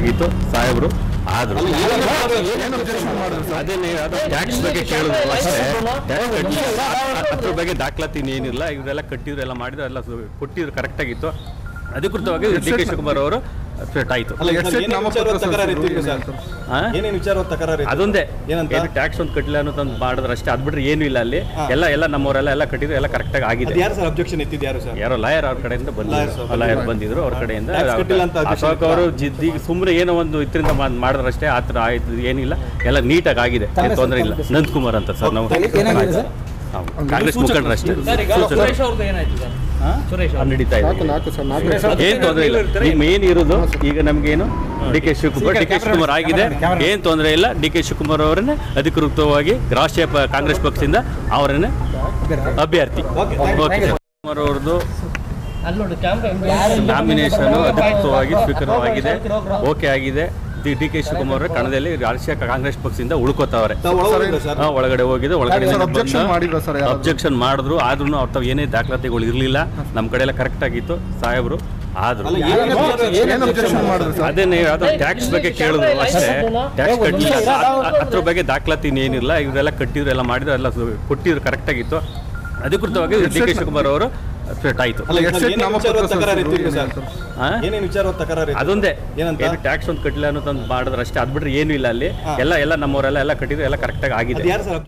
ಆಗಿತ್ತು ಸಾಹೇಬ್ರು ಆದ್ರು ಅದೇನೇ ಟ್ಯಾಕ್ಸ್ ಬಗ್ಗೆ ಕೇಳಿದ್ರು ಅಷ್ಟೇ ಟ್ಯಾಕ್ಸ್ ಕಟ್ಟಿ ಅದ್ರ ಬಗ್ಗೆ ದಾಖಲಾತಿ ಏನಿಲ್ಲ ಇವರೆಲ್ಲ ಕಟ್ಟಿದ್ರು ಎಲ್ಲ ಮಾಡಿದ್ರು ಎಲ್ಲ ಸು- ಕೊಟ್ಟಿದ್ರು ಕರೆಕ್ಟ್ ಆಗಿತ್ತು ಅಧಿಕೃತವಾಗಿ ಡಿ ಕೆ ಶಿವಕುಮಾರ್ ಅವರು ಫಿಟ್ ಆಯ್ತು ಅಲ್ಲ, ಎಷ್ಟು ಏನೇನು ನಾಮಪತ್ರ ವಿಚಾರವಾದ ತಕರಾರು ಇತ್ತು ಈಗ ಸಲ್ಲಿಸಿದ್ರು? ಸರ್? ಆ? ಏನೇನು ವಿಚಾರವಾದ ತಕರಾರು ಇತ್ತು? ಅದೊಂದೇ ಏನಂತ ಏನು ಟ್ಯಾಕ್ಸ್ ಒಂದು ಕಟ್ಟಿಲ್ಲ ಅನ್ನೋದೊಂದು ಮಾಡಿದ್ರೆ ಅಷ್ಟೇ ಅದು ಬಿಟ್ರೆ ಏನೂ ಇಲ್ಲ ಅಲ್ಲಿ ಎಲ್ಲ ಎಲ್ಲ ನಮ್ಮವರೆಲ್ಲ ಎಲ್ಲ ಕಟ್ಟಿದ್ರು ಎಲ್ಲ ಕರೆಕ್ಟಾಗಿ ಅದು ಆಗಿದೆ ಯಾರು ಸರ್ ಅಬ್ಜೆಕ್ಷನ್ ಎತ್ತಿದ್ದು ಯಾರು ಸರ್ ಯಾರೋ ಲಾಯರ್ ಅವ್ರ ಕಡೆಯಿಂದ Lawyers ಬಂದಿದ್ರು ಅವ್ರು ಲಾಯರ್ ಬಂದಿದ್ರು ಅವ್ರ ಕಡೆಯಿಂದ Tax ಕಟ್ಟಿಲ್ಲ ಅಂತ objection ಅಶೋಕ್ ಅವರು ಜಿದ್ದಿ ಸುಮ್ಮನೆ ಏನೋ ಒಂದು ಇದರಿಂದ ಮಾಡಿದ್ರೆ ಅಷ್ಟೇ ಆ ಥರ ಆಯ್ತು ಏನಿಲ್ಲ ಎಲ್ಲ ನೀಟಾಗಿ ಆಗಿದೆ ಏನು ತೊಂದರೆ ಇಲ್ಲ ನಂದಕುಮಾರ್ ಅಂತ ಸರ್ ನಾವು ಹೌದು. ಕಾಂಗ್ರೆಸ್ ಮುಖಂಡರು ಅಷ್ಟೇ ಸುರೇಶ್ ಅವ್ರದ್ದು ಏನಾಯ್ತು ಸರ್ ಸುರೇಶ್ ಅದು ನಡೀತಾ ಇದೆ ನಾಲ್ಕು ಸರ್ ನಾಲ್ಕು ಏನ್ ತೊಂದರೆ ಇಲ್ಲ ಈಗ ಮೇನ್ ಇರೋದು ಈಗ ನಮ್ಗೇನು D K Shivakumar D K Shivakumar ಆಗಿದೆ ಏನ್ ತೊಂದರೆ ಇಲ್ಲ ಡಿ ಕೆ ಶಿವಕುಮಾರ್ ಅವರನ್ನೇ ಅಧಿಕೃತವಾಗಿ ರಾಷ್ಟ್ರೀಯ ಪ- ಕಾಂಗ್ರೆಸ್ ಪಕ್ಷದಿಂದ ಅವರನ್ನೇ ಅಭ್ಯರ್ಥಿ Okay, ಓಕೆ ಶಿವಕುಮಾರ್ ಅವ್ರದ್ದು ಅಲ್ಲಿ ನೋಡಿ ಕ್ಯಾಮ್ರಾ ನಾಮಿನೇಷನ್ ಅಧಿಕೃತವಾಗಿ ಸ್ವೀಕಾರವಾಗಿದೆ ಓಕೆ ಆಗಿದೆ ಡಿ ಕೆ ಶಿವಕುಮಾರ್ ಅವರು ಕಣದಲ್ಲಿ ರಾಷ್ಟ್ರೀಯ ಕಾಂಗ್ರೆಸ್ ಪಕ್ಷದಿಂದ ಉಳ್ಕೋತಾವ್ರೆ ತಾವು ಒಳಗೋಗಿದ್ರಾ ಸರ್ ಆ, ಒಳಗಡೆ ಹೋಗಿದೆ ಒಳಗಡೆ ಸರ್, objection ಮಾಡಿದ್ರಾ ಸರ್ ಯಾರಾದ್ರು? ಅಬ್ಜೆಕ್ಷನ್ ಮಾಡಿದ್ರು ಆದ್ರೂ ಅವ್ರ ತಾವು ಏನೇ ದಾಖಲಾತಿಗಳು ಇರಲಿಲ್ಲ ನಮ್ಮ ಕಡೆ ಎಲ್ಲ ಕರೆಕ್ಟ್ ಆಗಿತ್ತು ಸಾಹೇಬ್ರು ಆದ್ರು ಅಲ್ಲ, ಏನೇನು ವಿಚಾರವಾದ- ಏನು ಅಬ್ಜೆಕ್ಷನ್ ಮಾಡಿದ್ರು ಸರ್ ಅದೇನೇ ಯಾವ್ದೋ ಟ್ಯಾಕ್ಸ್ ಬಗ್ಗೆ ಕೇಳಿದ್ರು ಅಷ್ಟೇ ಟ್ಯಾಕ್ಸ್ ಕಟ್ಟಿಲ್ಲ ಅ- ಅದ್ರ ಬಗ್ಗೆ ದಾಖಲಾತಿ ಏನಿಲ್ಲ ಇವರೆಲ್ಲ ಕಟ್ಟಿದ್ರು ಎಲ್ಲ ಮಾಡಿದ್ರು ಎಲ್ಲ ಸು- ಕೊಟ್ಟಿದ್ರು ಕರೆಕ್ಟ್ ಆಗಿತ್ತು ಅಧಿಕೃತವಾಗಿ ಡಿ ಕೆ ಶಿವಕುಮಾರ್ ಅವರು ಫಿಟ್ ಆಯ್ತು ಅಲ್ಲ, ಎಷ್ಟು ಏನೇನು ನಾಮಪತ್ರ ವಿಚಾರವಾದ ತಕರಾರು ಇತ್ತು ಈಗ ಸರ್? ಸಲ್ಲಿಸಿದ್ರು? ಆ? ಏನೇನು ವಿಚಾರವಾದ ತಕರಾರು ಇತ್ತು? ಅದೊಂದೇ ಏನಂತ ಏನು ಟ್ಯಾಕ್ಸ್ ಒಂದು ಕಟ್ಟಿಲ್ಲ ಅನ್ನೋದೊಂದು ಮಾಡಿದ್ರೆ ಅಷ್ಟೇ ಅದು ಬಿಟ್ರೆ ಏನೂ ಇಲ್ಲ ಅಲ್ಲಿ ಎಲ್ಲ ಎಲ್ಲ ನಮ್ಮವರೆಲ್ಲ ಎಲ್ಲ ಕಟ್ಟಿದ್ರು ಎಲ್ಲ ಕರೆಕ್ಟಾಗಿ ಅದು ಆಗಿದೆ ಯಾರು ಸರ್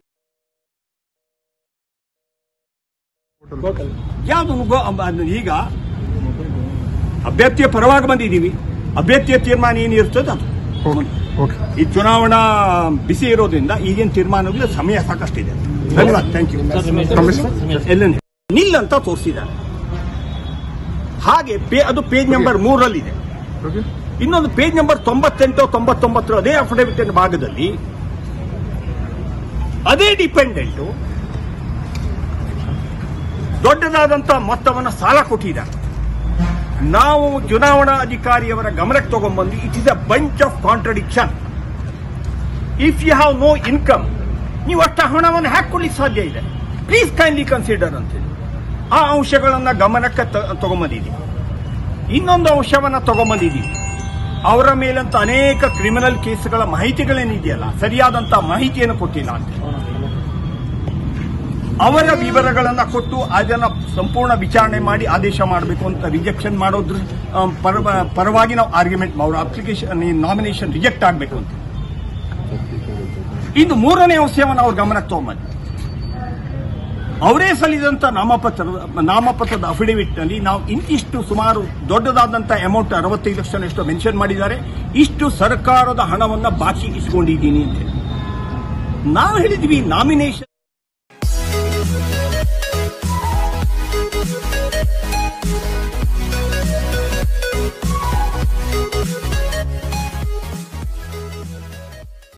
ಯಾವುದು ಈಗ ಅಭ್ಯರ್ಥಿಯ ಪರವಾಗಿ ಬಂದಿದ್ದೀವಿ ಅಭ್ಯರ್ಥಿಯ ತೀರ್ಮಾನ ಏನಿರ್ತದೆ ಅದು ಓಕೆ ಓಕೆ ಈ ಚುನಾವಣಾ ಬಿಸಿ ಇರೋದ್ರಿಂದ ಈಗಿನ ತೀರ್ಮಾನಗಳು ಸಮಯ ಸಾಕಷ್ಟಿದೆ ಧನ್ಯವಾದ ಥ್ಯಾಂಕ್ ಯು ಎಲ್ಲ ನಿಲ್ ಅಂತ ತೋರಿಸಿದ್ದಾರೆ ಹಾಗೆ ಪೇ ಅದು ಪೇಜ್ ನಂಬರ್ ಮೂರಲ್ಲಿದೆ ಓಕೆ ಇನ್ನೊಂದು ಪೇಜ್ ನಂಬರ್ ತೊಂಬತ್ತೆಂಟು ತೊಂಬತ್ತೊಂಬತ್ತರ ಅದೇ ಅಫಿಡವಿಟ್ ಭಾಗದಲ್ಲಿ ಅದೇ ಡಿಪೆಂಡೆಂಟು ದೊಡ್ಡದಾದಂತ ಮೊತ್ತವನ್ನು ಸಾಲ ಕೊಟ್ಟಿದ್ದಾರೆ ನಾವು ಚುನಾವಣಾ ಅಧಿಕಾರಿಯವರ ಗಮನಕ್ಕೆ ತಗೊಂಡ್ಬಂದು it is a bunch of contradiction if you have no income ನೀವು ಅಷ್ಟ ಹಣವನ್ನು ಹಾಕೊಳ್ಳಿಕ್ಕೆ ಸಾಧ್ಯ ಇದೆ ಪ್ಲೀಸ್ ಕೈಂಡ್ಲಿ ಕನ್ಸಿಡರ್ ಅಂತೇಳಿ ಆ ಅಂಶಗಳನ್ನ ಗಮನಕ್ಕೆ ತ- ತಗೊಂಬಂದಿದ್ದೀವಿ ಇನ್ನೊಂದು ಅಂಶವನ್ನ ತಗೊಂಬಂದಿದ್ದೀವಿ ಅವರ ಮೇಲಂತ ಅನೇಕ ಕ್ರಿಮಿನಲ್ ಕೇಸ್ಗಳ ಮಾಹಿತಿಗಳೇನಿದೆಯಲ್ಲ ಸರಿಯಾದಂತ ಮಾಹಿತಿಯನ್ನು ಕೊಟ್ಟಿಲ್ಲ ಅಂತ ಅವರ ವಿವರಗಳನ್ನ ಕೊಟ್ಟು ಅದನ್ನ ಸಂಪೂರ್ಣ ವಿಚಾರಣೆ ಮಾಡಿ ಆದೇಶ ಮಾಡಬೇಕು ಅಂತ ರಿಜೆಕ್ಷನ್ ಮಾಡೋದ್ರ ಆ, ಪರವ- ಪರವಾಗಿ ನಾವು ಆರ್ಗ್ಯುಮೆಂಟ್ ಅವ್ರ ಅಪ್ಲಿಕೇಶನ್ ನಾಮಿನೇಷನ್ ರಿಜೆಕ್ಟ್ ಆಗಬೇಕು ಅಂತ ಇದು ಮೂರನೇ ಅಂಶವನ್ನು ಅವ್ರ ಗಮನಕ್ಕೆ ತಗೊಂಬಂದು ಅವರೇ ಸಲ್ಲಿಸಿದಂತ ನಾಮಪತ್ರ ನಾಮಪತ್ರದ ಅಫಿಡವಿಟ್ ನಲ್ಲಿ ನಾವು ಇಂತಿಷ್ಟು ಸುಮಾರು ದೊಡ್ಡದಾದಂತ ಅಮೌಂಟ್ ಅರವತ್ತೈದು ಲಕ್ಷ ಎಷ್ಟು ಮೆನ್ಷನ್ ಮಾಡಿದ್ದಾರೆ ಇಷ್ಟು ಸರ್ಕಾರದ ಹಣವನ್ನ ಬಾಕಿ ಇಸ್ಕೊಂಡಿದ್ದೀನಿ ಅಂತ ಹೇಳಿ. ನಾವು ಹೇಳಿದ್ವಿ ನಾಮಿನೇಷನ್